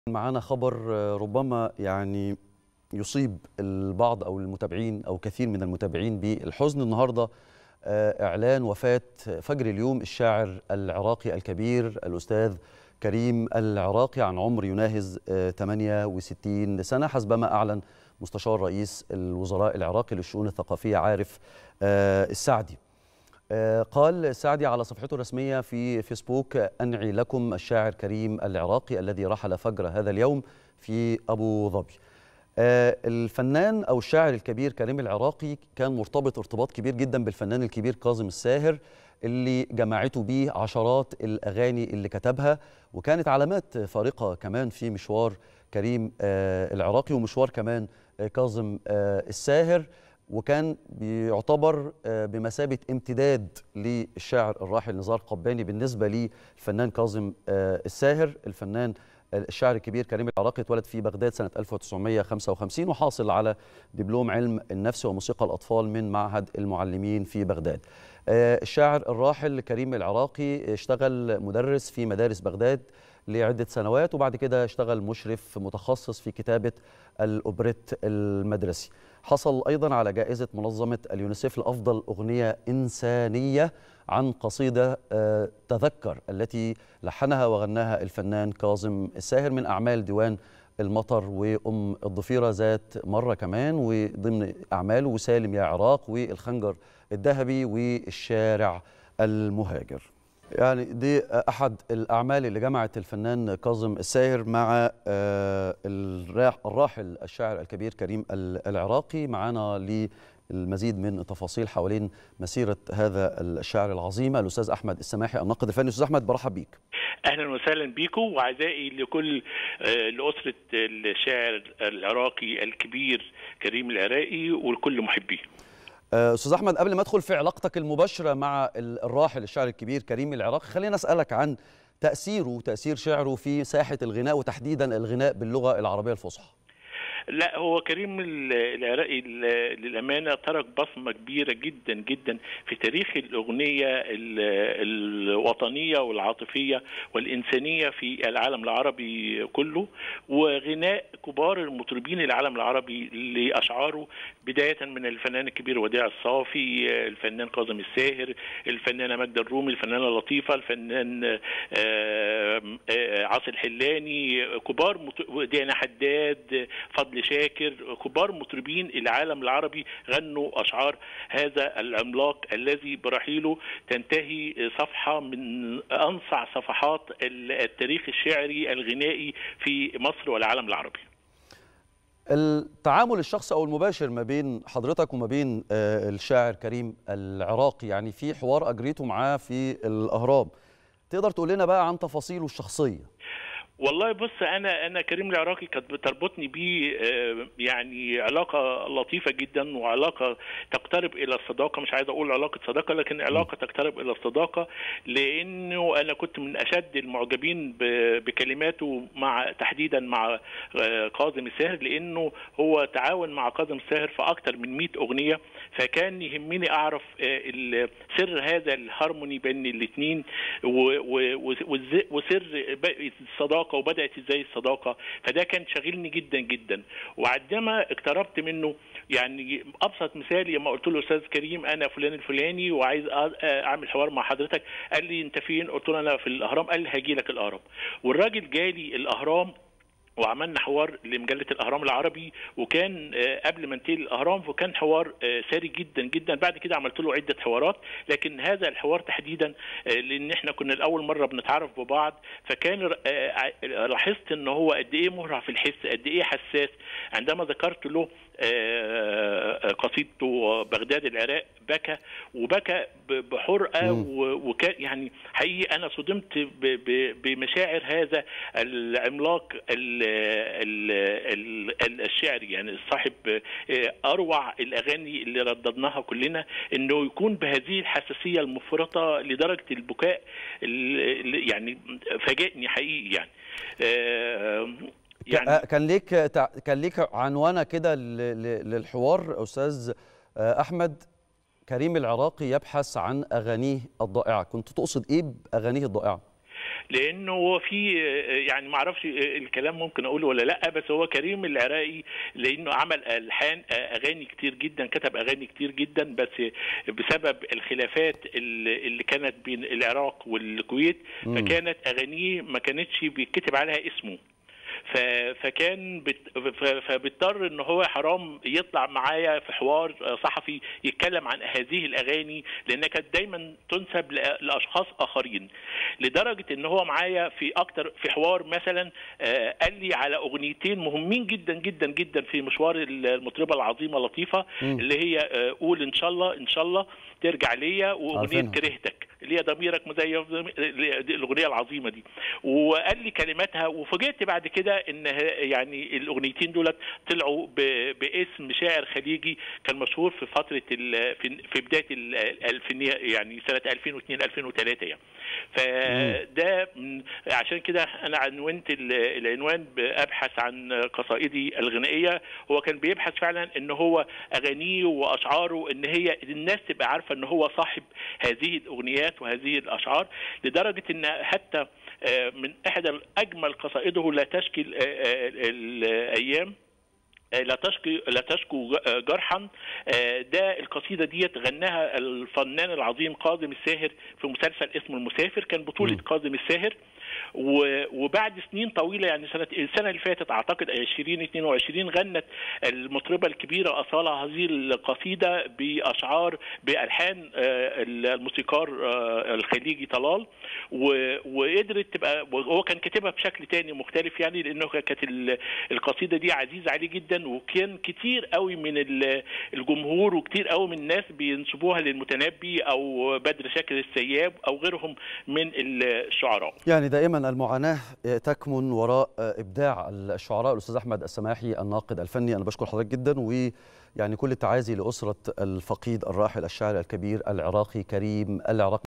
معانا خبر ربما يعني يصيب البعض او المتابعين او كثير من المتابعين بالحزن النهارده اعلان وفاه فجر اليوم الشاعر العراقي الكبير الاستاذ كريم العراقي عن عمر يناهز 68 سنه حسبما اعلن مستشار رئيس الوزراء العراقي للشؤون الثقافيه عارف السعدي قال السعدي على صفحته الرسمية في فيسبوك أنعي لكم الشاعر كريم العراقي الذي رحل فجر هذا اليوم في أبو ظبي الفنان أو الشاعر الكبير كريم العراقي كان مرتبط ارتباط كبير جدا بالفنان الكبير كاظم الساهر اللي جمعته بيه عشرات الأغاني اللي كتبها وكانت علامات فارقة كمان في مشوار كريم العراقي ومشوار كمان كاظم الساهر وكان بيعتبر بمثابة امتداد للشاعر الراحل نزار قباني بالنسبة للفنان كاظم الساهر الفنان الشاعر الكبير كريم العراقي اتولد في بغداد سنة 1955 وحاصل على دبلوم علم النفس وموسيقى الأطفال من معهد المعلمين في بغداد الشاعر الراحل كريم العراقي اشتغل مدرس في مدارس بغداد لعدة سنوات وبعد كده اشتغل مشرف متخصص في كتابة الأوبريت المدرسي حصل أيضا على جائزة منظمة اليونيسيف لأفضل أغنية إنسانية عن قصيدة تذكر التي لحنها وغناها الفنان كاظم الساهر من أعمال ديوان المطر وأم الضفيرة ذات مرة كمان وضمن أعماله وسالم يا عراق والخنجر الذهبي والشارع المهاجر يعني دي احد الاعمال اللي جمعت الفنان كاظم الساهر مع الراحل الشاعر الكبير كريم العراقي معانا للمزيد من التفاصيل حوالين مسيره هذا الشاعر العظيم الاستاذ احمد السماحي الناقد الفني استاذ احمد برحب بيك اهلا وسهلا بيكم وعزائي لكل لاسره الشاعر العراقي الكبير كريم العراقي ولكل محبيه استاذ احمد قبل ما ادخل في علاقتك المباشره مع الراحل الشاعر الكبير كريم العراقي خلينا اسالك عن تاثيره تاثير شعره في ساحه الغناء وتحديدا الغناء باللغه العربيه الفصحى لا هو كريم العراقي للامانه ترك بصمه كبيره جدا جدا في تاريخ الاغنيه الوطنيه والعاطفيه والانسانيه في العالم العربي كله وغناء كبار المطربين العالم العربي لاشعاره بدايه من الفنان الكبير وديع الصافي الفنان كاظم الساهر الفنانه ماجده الرومي الفنانه لطيفه الفنان عاصي الحلاني كبار ديانا حداد فضل شاكر كبار مطربين العالم العربي غنوا اشعار هذا العملاق الذي برحيله تنتهي صفحه من انصع صفحات التاريخ الشعري الغنائي في مصر والعالم العربي. التعامل الشخصي او المباشر ما بين حضرتك وما بين الشاعر كريم العراقي يعني في حوار اجريته معاه في الاهرام تقدر تقول لنا بقى عن تفاصيله الشخصيه والله بص انا انا كريم العراقي كانت بتربطني بيه يعني علاقه لطيفه جدا وعلاقه تقترب الى الصداقه مش عايز اقول علاقه صداقه لكن علاقه تقترب الى الصداقه لانه انا كنت من اشد المعجبين بكلماته مع تحديدا مع كاظم الساهر لانه هو تعاون مع كاظم الساهر في اكثر من 100 اغنيه فكان يهمني اعرف سر هذا الهارموني بين الاثنين وسر الصداقه وبدات ازاي الصداقه فده كان شاغلني جدا جدا وعندما اقتربت منه يعني ابسط مثال لما قلت له استاذ كريم انا فلان الفلاني وعايز اعمل حوار مع حضرتك قال لي انت فين قلت له انا في الاهرام قال لي هاجي لك الاهرام والراجل جالي الاهرام وعملنا حوار لمجله الاهرام العربي وكان قبل ما انتهي الاهرام فكان حوار ساري جدا جدا بعد كده عملت له عده حوارات لكن هذا الحوار تحديدا لان احنا كنا لاول مره بنتعرف ببعض فكان لاحظت ان هو قد ايه مهرع في الحس قد ايه حساس عندما ذكرت له قصيدته بغداد العراق بكى وبكى بحرقه وكان يعني حقيقي انا صدمت بمشاعر هذا العملاق الشعري يعني صاحب اروع الاغاني اللي رددناها كلنا انه يكون بهذه الحساسيه المفرطه لدرجه البكاء يعني فاجئني حقيقي يعني يعني كان ليك كان ليك عنوانه كده للحوار استاذ احمد كريم العراقي يبحث عن اغانيه الضائعه كنت تقصد ايه باغانيه الضائعه لانه هو في يعني ما اعرفش الكلام ممكن اقوله ولا لا بس هو كريم العراقي لانه عمل الحان اغاني كتير جدا كتب اغاني كتير جدا بس بسبب الخلافات اللي كانت بين العراق والكويت فكانت اغانيه ما كانتش بيتكتب عليها اسمه فكان بت... فبيضطر ان هو حرام يطلع معايا في حوار صحفي يتكلم عن هذه الاغاني لانها كانت دايما تنسب لاشخاص اخرين لدرجه ان هو معايا في اكتر في حوار مثلا قال لي على اغنيتين مهمين جدا جدا جدا في مشوار المطربه العظيمه لطيفه م. اللي هي قول ان شاء الله ان شاء الله ترجع ليا واغنيه كرهتك اللي هي ضميرك مزيف الاغنيه العظيمه دي وقال لي كلماتها وفوجئت بعد كده ان يعني الاغنيتين دولت طلعوا باسم شاعر خليجي كان مشهور في فتره في بدايه الالفينيه يعني سنه 2002 2003 يعني فده عشان كده انا عنونت العنوان بابحث عن قصائدي الغنائيه هو كان بيبحث فعلا ان هو اغانيه واشعاره ان هي الناس تبقى عارفه ان هو صاحب هذه الاغنيات وهذه الاشعار لدرجه ان حتى من احدى اجمل قصائده لا تشكي الايام لا تشكي لا تشكو جرحا ده القصيده ديت غناها الفنان العظيم كاظم الساهر في مسلسل اسمه المسافر كان بطوله كاظم الساهر وبعد سنين طويله يعني سنه السنه اللي فاتت اعتقد 2022 غنت المطربه الكبيره اصاله هذه القصيده باشعار بالحان الموسيقار الخليجي طلال وقدرت تبقى وهو كان كاتبها بشكل تاني مختلف يعني لانه كانت القصيده دي عزيزه عليه جدا وكان كتير قوي من الجمهور وكتير قوي من الناس بينسبوها للمتنبي او بدر شاكر السياب او غيرهم من الشعراء يعني دائما المعاناه تكمن وراء ابداع الشعراء الاستاذ احمد السماحي الناقد الفني انا بشكر حضرتك جدا ويعني كل التعازي لاسره الفقيد الراحل الشاعر الكبير العراقي كريم العراقي